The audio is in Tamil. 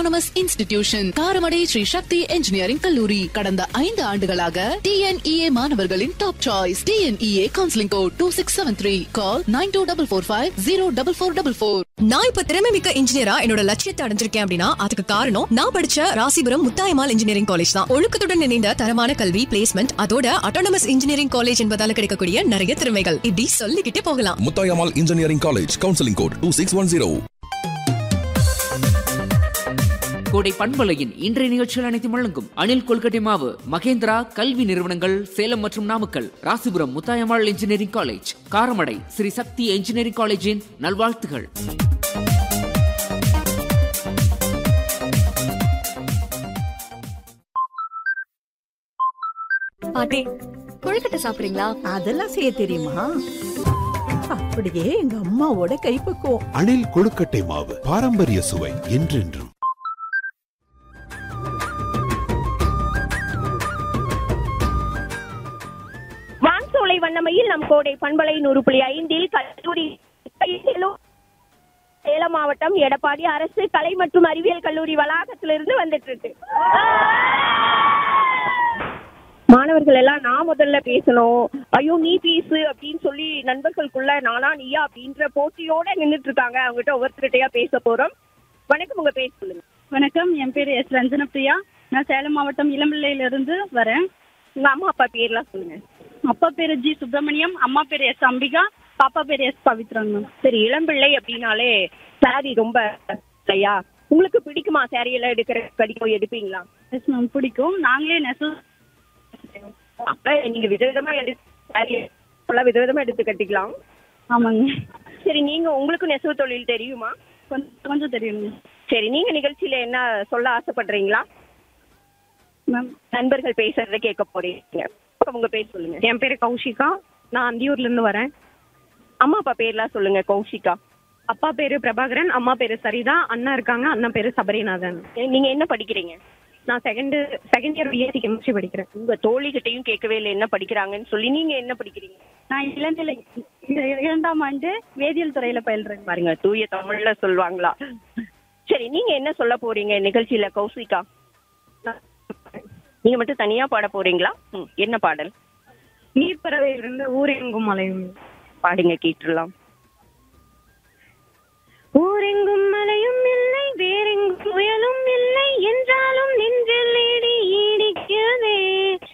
autonomous institution Karamadai Sri Sakthi engineering கல்லூரி கடந்த ஐந்து ஆண்டுகளாக டிஎன்இஏ மாணவர்களின் top choice TNEA counselling code two six seven three call nine two double four five zero double four double four நான் இப்ப திறமை மிக்க இன்ஜினியரா என்னோட லட்சியத்தை அடைஞ்சிருக்கேன் அப்படின்னா அதுக்கு காரணம் நான் படிச்ச ராசிபுரம் முத்தாயமால் இன்ஜினியரிங் காலேஜ் தான் ஒழுக்கத்துடன் இணைந்த தரமான கல்வி பிளேஸ்மெண்ட் அதோட அட்டானமஸ் இன்ஜினியரிங் காலேஜ் என்பதால கிடைக்கக்கூடிய நிறைய திறமைகள் இப்படி சொல்லிக்கிட்டே போகலாம் Muthayammal engineering college counselling code two six one zero கோடை பண்பலையின் இன்றைய நிகழ்ச்சியில் அனைத்தும் வழங்கும் அணில் கொல்கட்டை மாவு மகேந்திரா கல்வி நிறுவனங்கள் சேலம் மற்றும் Namakkal Rasipuram Muthayammal engineering college Karamadai Sri Sakthi engineering காலேஜின் நல்வாழ்த்துகள் பாட்டி கொழுக்கட்டை சாப்பிடுறீங்களா அதெல்லாம் செய்ய தெரியுமா அப்படியே எங்க அம்மாவோட கைப்பக்குவம் அணில் கொழுக்கட்டை மாவு பாரம்பரிய சுவை என்றென்றும் வான்சோலை வண்ணமையில் நம் கோடை பண்பலை நூறு புள்ளி ஐந்தில் கல்லூரி சேலம் மாவட்டம் எடப்பாடி அரசு கலை மற்றும் அறிவியல் கல்லூரி வளாகத்திலிருந்து வந்துட்டு இருக்கு மாணவர்கள் எல்லாம் நான் முதல்ல பேசணும் ஐயோ நீ பேசு அப்படின்னு சொல்லி நண்பர்களுக்குள்ள நானா நீயா அப்படின்ற போட்டியோட நின்னுட்டு இருக்காங்க அவங்ககிட்ட ஒவ்வொருத்தருகிட்டயா பேச போறோம் வணக்கம் உங்க பேர் சொல்லுங்க வணக்கம் என் பேர் எஸ் ரஞ்சன பிரியா நான் சேலம் மாவட்டம் இளம்பிள்ளையிலிருந்து வரேன் உங்க அம்மா அப்பா பேர்லாம் சொல்லுங்க அப்பா பேர் ஜி சுப்பிரமணியம் அம்மா பேர் எஸ் அம்பிகா பாப்பா பேர் எஸ் பவித்ராங்க மேம் சரி இளம்பிள்ளை அப்படின்னாலே சாரி ரொம்ப இல்லையா உங்களுக்கு பிடிக்குமா சாரி எல்லாம் எடுக்கிற கடிக்கும் எடுப்பீங்களா எஸ் மேம் பிடிக்கும் நாங்களே நெசவு அப்ப நீங்க விதவிதமா எடு சாரி எல்லாம் விதவிதமா எடுத்து கட்டிக்கலாம் ஆமாங்க சரி நீங்க உங்களுக்கு நெசவு தொழில் தெரியுமா கொஞ்சம் கொஞ்சம் தெரியுங்க சரி நீங்க நிகழ்ச்சியில என்ன சொல்ல ஆசைப்படுறீங்களா மேம் நண்பர்கள் பேசுறத கேட்க போறீங்க உங்க பேர் சொல்லுங்க என் பேரு கௌஷிகா நான் அந்தியூர்ல இருந்து வரேன் அம்மா அப்பா பேர்லாம் சொல்லுங்க கௌஷிகா அப்பா பேரு பிரபாகரன் அம்மா பேரு சரிதா அண்ணா இருக்காங்க அண்ணன் பேரு சபரிநாதன் நீங்க என்ன படிக்கிறீங்க நான் second second year BSc chemistry படிக்கிறேன் உங்க தோழிகிட்டையும் கேட்கவே இல்லை என்ன படிக்கிறாங்கன்னு சொல்லி நீங்க என்ன படிக்கிறீங்க நான் இளநிலை இ- இரண்டாம் ஆண்டு வேதியியல் துறையில பயில்றேன் பாருங்க தூய தமிழ்ல சொல்லுவாங்களா சரி நீங்க என்ன சொல்ல போறீங்க நிகழ்ச்சியில கௌசிகா நீங்க மட்டும் தனியா பாட போறீங்களா ம், என்ன பாடல் நீர்ப்பறவையிலிருந்து ஊரெங்கும் மலையும் பாடுங்க கேட்டுடலாம்